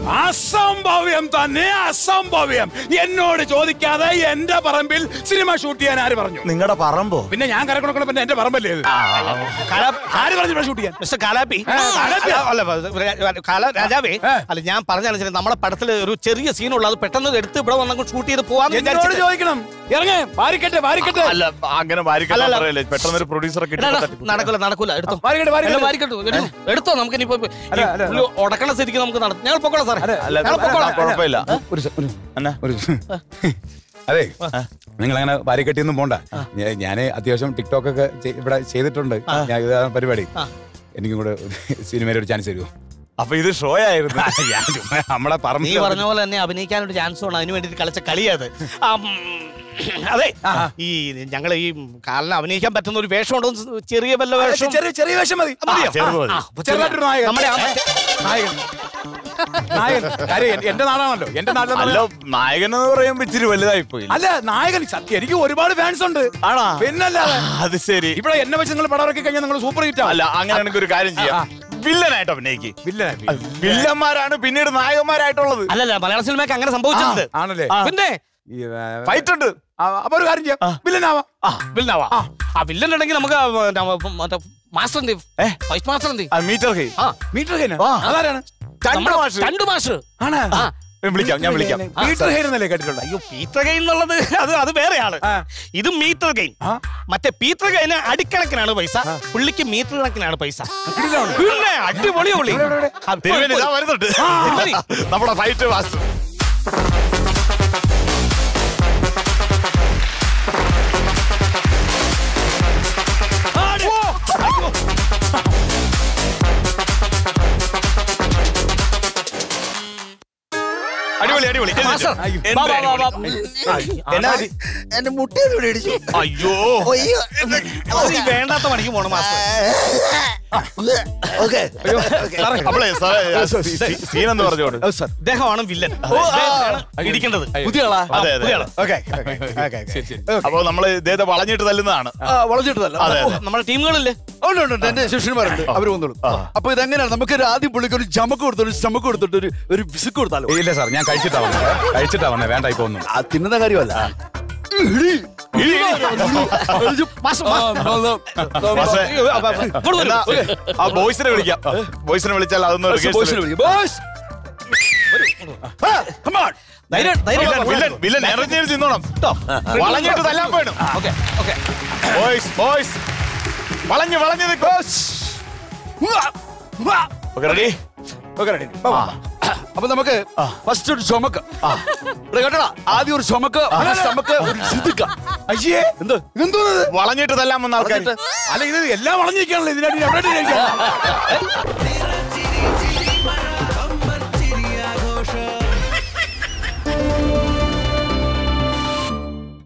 അസംഭവ്യം തന്നെ അസംഭവ്യം എന്നോട് ചോദിക്കാതെ എന്റെ പറമ്പിൽ സിനിമ ഷൂട്ട് ചെയ്യാൻ ആര് പറഞ്ഞു നിങ്ങളുടെ പറമ്പോ പിന്നെ ഞാൻ കരക്കൊടുക്കണം പിന്നെ എന്റെ പറമ്പല്ലേ ഇത് ആര് പറഞ്ഞു ഇവിടെ ഷൂട്ട് ചെയ്യാൻ മിസ്റ്റർ കാലാപ്പി ഏ, കാലാപ്പി? അല്ല കാല രാജാവേ ഏ. അല്ല ഞാൻ പറഞ്ഞനുസരിച്ച് നമ്മുടെ പടത്തിൽ ഒരു ചെറിയ സീനുള്ള അത് പെട്ടെന്ന് എടുത്ത് ഇവിടെ വന്നു ഷൂട്ട് ചെയ്ത് പോവാന്ന് എന്നോട് വിചാരിച്ചിട്ട്. ചോദിക്കണം ഇറങ്ങേ വാരിക്കട്ടെ വാരിക്കട്ടെ അല്ല അങ്ങനെ വാരിക്കാൻ അല്ല, അല്ല. പറയല്ലേ പെട്ടെന്ന് ഒരു പ്രൊഡ്യൂസറെ എടാ, എടാ, കിട്ടി നടക്കൂല നടക്കൂല എടുത്തോ വാരിക്കട്ടെ വാരിക്കട്ടെ എല്ലാം വാരിക്കട്ടെ, എടുത്തോ. എടുത്തോ നമുക്ക് ഇനിയിപ്പോ അല്ല, അല്ല, അല്ല. ഉടക്കണ സ്ഥിതിക്ക് നമുക്ക് നടത്താം ഞങ്ങൾ പൊക്കോളാം സാറേ അല്ല ഞങ്ങൾ പൊക്കോളാം കുഴപ്പമില്ല ഒരു സെ- ഒരു- എന്നാ ഒരു അതെ നിങ്ങൾ അങ്ങനെ വാരിക്കെട്ടിയൊന്നും പോണ്ട ഞാൻ അത്യാവശ്യം ടിക്ടോക്ക് ഒക്കെ ചെയ്- ഇവിടെ ചെയ്തിട്ടുണ്ട് ഞാൻ ഇതാണ് പരിപാടി ആ. എനിക്കും കൂടെ ഒരു സിനിമയിൽ ഒരു ചാൻസ് തരുമോ അപ്പൊ ഇത് ഷോ ആയിരുന്നു ഞാൻ ചുമ്മാ നമ്മളെ നീ പറമ്പിൽ പറഞ്ഞ പോലെ തന്നെ അഭിനയിക്കാനൊരു ചാൻസ് വേണം അതിന് വേണ്ടിട്ട് കളിച്ച കളിയത് അതെ ഈ ഞങ്ങൾ ഈ കാലിന് അഭിനയിക്കാൻ പറ്റുന്ന ഒരു വേഷം ഉണ്ടോ എന്ന് ചെറിയ വല്ല വേഷം ചെറിയ ചെറിയ വേഷം മതി മതിയോ? ചെറുത് മതി. ആ, അപ്പൊ ചെറുതായിട്ടൊരു നായകൻ നമ്മുടെ ആ മറ്റേ- നായകൻ നായകൻ കാര്യം എൻ- എന്റെ നാടാണല്ലോ എന്റെ നാട്ടിലെ അല്ല നായകൻ എന്ന് പറയുമ്പോ ഇച്ചിരി വലുതായി പോയി അല്ല നായകൻ സത്യം എനിക്ക് ഒരുപാട് ഫാൻസ് ഉണ്ട് ആണോ പിന്നല്ലാതെ അത് ശരി ഇവിടെ എന്നെ വെച്ച് നിങ്ങൾ പടം ഇറക്കി കഴിഞ്ഞാൽ നിങ്ങൾ സൂപ്പർ ഹിറ്റ് അല്ല അങ്ങനെയാണെങ്കിൽ ഒരു കാര്യം ചെയ്യാം വില്ലനായിട്ട് അഭിനയിക്ക് വില്ലനായി വില്ലന്മാരാണ് പിന്നീട് നായകന്മാരായിട്ടുള്ളത് അല്ലല്ല മലയാള സിനിമയ്ക്ക് അങ്ങനെ സംഭവിച്ചിട്ടുണ്ട് ആണല്ലേ ആ. പിന്നെ ഈ, ആ, ഫൈറ്റ് ഉണ്ട് ആ, അപ്പൊ ഒരു കാര്യം ചെയ്യാം വില്ലനാവാം ആ വില്ലനാവാ ആ വില്ലൻ ഉണ്ടെങ്കിൽ നമുക്ക് ആ, മറ്റേ മറ്റേ മാസ്റ്റർ എന്ത് ഏ? വൈസ് മാസ്റ്റർ എന്ത് ആ മീറ്റർ കൈ ആ മീറ്റർ ഹെയ്ന ആ. അതാരാണ് ചണ്ട് നമ്മുടെ മാഷ് രണ്ട് മാഷ് ആണ് ആ. വിളിക്കാം ഞാൻ വിളിക്കാം പീറ്റർ ഹെയ്ൻ എന്നല്ലേ കേട്ടിട്ടുണ്ട് അയ്യോ പീറ്റർ ഗെയിൻ എന്നുള്ളത് അത് അത് വേറെയാണ് ആ. ഇത് മീറ്റർ ഗെയിൻ ആ. മറ്റേ പീറ്റർ ഗെയിന് അടിക്കണക്കിനാണ് പൈസ പുള്ളിക്ക് മീറ്റർ കണക്കിനാണ് പൈസ ഇതിലാണ്. പിന്നെ അടിപൊളി പുള്ളി ആ, തിരുവേനി ഇതാ വരുന്നുണ്ട് മതി. നമ്മുടെ ഫൈറ്റ് മാസ്റ്റർ അടിപൊളി അടിപൊളി മാസ്റ്റർ, എന്ത് വാ, വാ, വാ, വാ. അടിപൊളി. എന്നാ പറ്റി? എന്റെ മുട്ടിയൊന്നും ഇവിടെ ഇടിച്ചു അയ്യോ അയ്യോ അത് ഈ വേണ്ടാത്ത പണിക്ക് പോണം മാസ്റ്റർ ഓക്കെ അപ്പളേ സാറേ സീൻ എന്ന് പറഞ്ഞോണ്ട് ഇദ്ദേഹമാണ് വില്ലൻ ഇദ്ദേഹത്തെയാണ് ഇടിക്കേണ്ടത് പുതിയ ആളാ അതെ അതെ പുതിയ ആള്. ഓക്കെ അപ്പൊ നമ്മള് ഇദ്ദേഹത്തെ വളഞ്ഞിട്ട് തല്ലുന്നതാണ് വളച്ചിട്ടതല്ല അതെ അതെ നമ്മുടെ ടീമുകളില്ലേ ഉണ്ട് ഉണ്ട് ഉണ്ട്. എന്റെ ശിഷ്യന്മാരുണ്ട് അവര് വന്നോളൂ അപ്പൊ ഇതെങ്ങനെയാണ് നമുക്ക് ഒരു ആദ്യം പുള്ളിക്ക് ഒരു ചമക്ക് കൊടുത്തു ചമക്ക് കൊടുത്തിട്ട് ഒരു ഒരു വിസുക്ക് കൊടുത്താലോ ഇല്ല സാർ ഞാൻ കഴിച്ചിട്ടാ വന്നത് കഴിച്ചിട്ടാ വന്നത് വേണ്ട ഇപ്പൊ ഒന്നും ആ തിന്നുന്ന കാര്യമല്ല മാസ്റ്റർ, മാസ്റ്റർ. മാസ്റ്ററെ, അയ്യോ, അപ്പൊ, അപ്പൊ, ഇങ്ങോട്ട് വരൂ. എന്നാ, ആ ബോയ്സിനെ വിളിക്കാം ബോയ്സിനെ വിളിച്ചാൽ അതൊന്ന് rehearsal- ധൈര്യം ധൈര്യം വില്ലൻ, വില്ലൻ, വില്ലൻ ഇറങ്ങി തിന്നോണം വളഞ്ഞിട്ട് തല്ലാൻ വേണം ഓക്കെ ഓക്കെ ബോയ്സ് ബോയ്സ് വളഞ്ഞു വളഞ്ഞു നിൽക്കോ റെഡി അപ്പൊ നമുക്ക് ഫസ്റ്റ് ഒരു ചുമക്ക് ഇവിടെ കേട്ടോടാ ആദ്യം ഒരു ചുമക്ക് ചുമക്ക് ഒരു സിതുക്ക അയ്യേ എന്ത് ഇതെന്തോന്നത് വളഞ്ഞിട്ട് തല്ലാൻ വന്ന ആൾക്കാർ അല്ല ഇത് എല്ലാം വളഞ്ഞിരിക്കാണല്ലോ ഇതിനായിട്ട് എവിടെ ഇരിക്കാൻ?